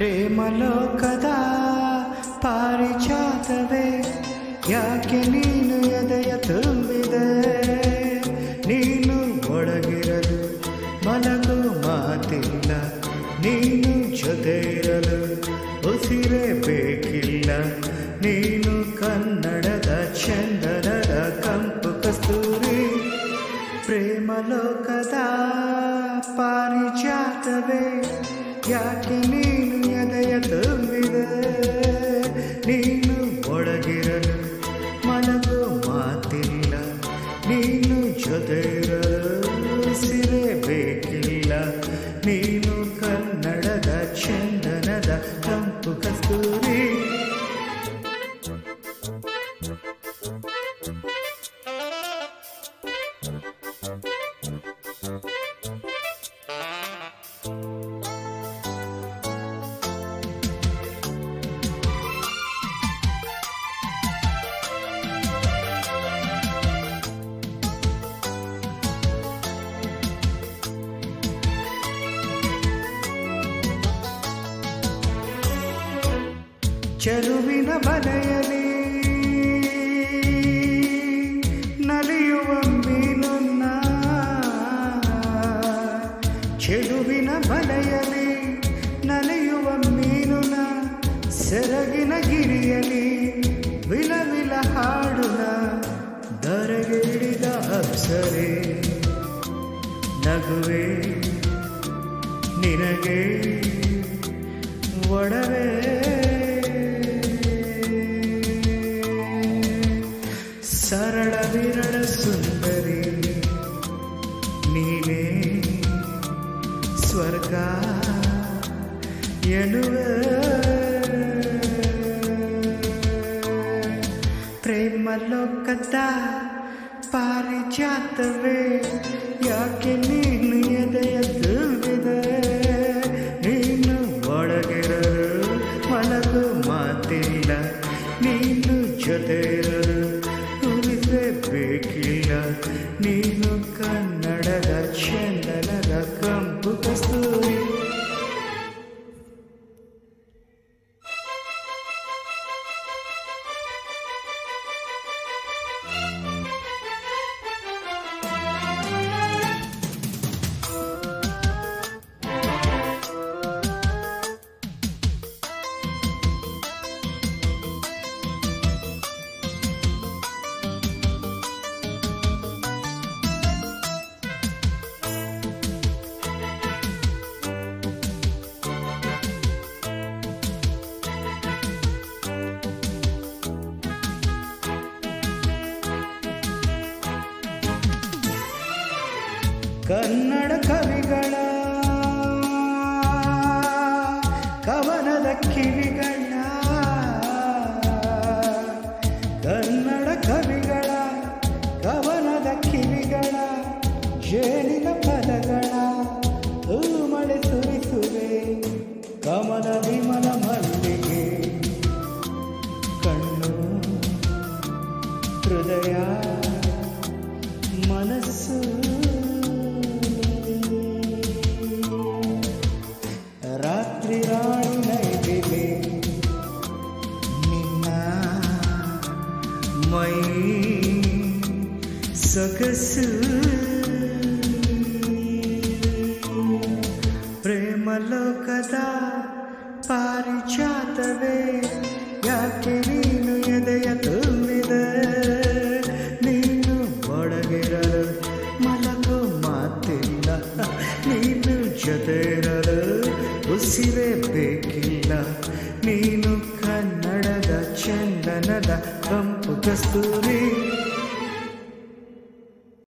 ಪ್ರೇಮಲೋಕದ ಪಾರಿಜಾತವೇ ಯಾಕೆ ನೀನು ಎದೆಯ ತುಂಬಿದೆ ನೀನು ಒಳಗಿರಲು ಮಲಗು ಮಾತಿಲ್ಲ ನೀನು ಜೊತೆ ಇರಲು ಉಸಿರೇ ಬೇಕಿಲ್ಲ ನೀನು ಕನ್ನಡದ ಚಂದನದ ಕಂಪು ಕಸ್ತೂರಿ ಪ್ರೇಮಲೋಕದ ಪಾರಿಜಾತವೇ ಯಾಕೆ ನೀನು ಎದೆಯ ತುಂಬಿದೆ ನೀನು ಒಳಗಿರಲು ಮನಗು ಮಾತಿಲ್ಲ ನೀನು ಜೊತೆ ಇರಲು ಸಿರೆ ಬೇಕಿಲ್ಲ ನೀನು ಕನ್ನಡದ ಚಂದನದ ಕಂಪು ಕಸ್ತೂರಿ ಚೆಲುವಿನ ಬಲೆಯಲಿ ನಲಿಯುವ ಮೀನುನ್ನ ಚೆಲುವಿನ ಬಲೆಯಲಿ ನಲಿಯುವ ಮೀನುನ ಸೆರಗಿನ ಗಿರಿಯಲಿ ವಿಲವಿಲ ಹಾಡುನ ದರೆಗೆ ಹಿಡಿದ ಅಪ್ಸರೆ ನಗುವೆ ನಿನಗೆ ಒಡವೆ ಸರಳ ವಿರಳ ಸುಂದರಿ ನೀನೇ ಸ್ವರ್ಗ ಎನ್ನುವೆ ಪ್ರೇಮ ಲೋಕದ ಪಾರಿಜಾತವೇ ಯಾಕೆ ನೀನು ಎದೆಯ ತುಂಬಿದೆ ನೀನು ಒಳಗಿರಲು ಮಲಗು ಮಾತಿಲ್ಲ ನೀನು ಜೊತೆ ಇರಲು ಉಳಿಸೇ ಬೇಕಿಲ್ಲ ನೀನು ಕನ್ನಡದ ಚಂದನದ ಕಂಪು ಕಸ್ತೂರಿ ಕನ್ನಡ ಕವಿಗಳ ಕವನದ ಕಿವಿಗಳ ಕನ್ನಡ ಕವಿಗಳ ಕವನದ ಕಿವಿಗಳ ಜೇನಿನ ಪದಗಳ ಮಳೆ ಸುರಿಸುವೆ ಕಮಲ ವಿಮಲ ಮಲ್ಲಿಗೆ ಕಣ್ಣು ಹೃದಯ ಮನಸ್ಸು ರಾತ್ರಿ ರಾಣಿ ನೈದಿಲೆ ನಿನ್ನ ಮೈ ಸೊಗಸು ಪ್ರೇಮ ಲೋಕದ ಪಾರಿಜಾತವೇ ಯಾಕೆ ನೀನು ಎದೆಯ ತುಂಬಿದೆ ನೀನು ಒಳಗಿರಲು ಮಲಗು ಮಾತಿಲ್ಲ ನೀನು ಜೊತೆ ಇರಲು ಉಸಿರೇ ಬೇಕಿಲ್ಲ ನೀನು ಕನ್ನಡದ ಚಂದನದ ಕಂಪು ಕಸ್ತೂರಿ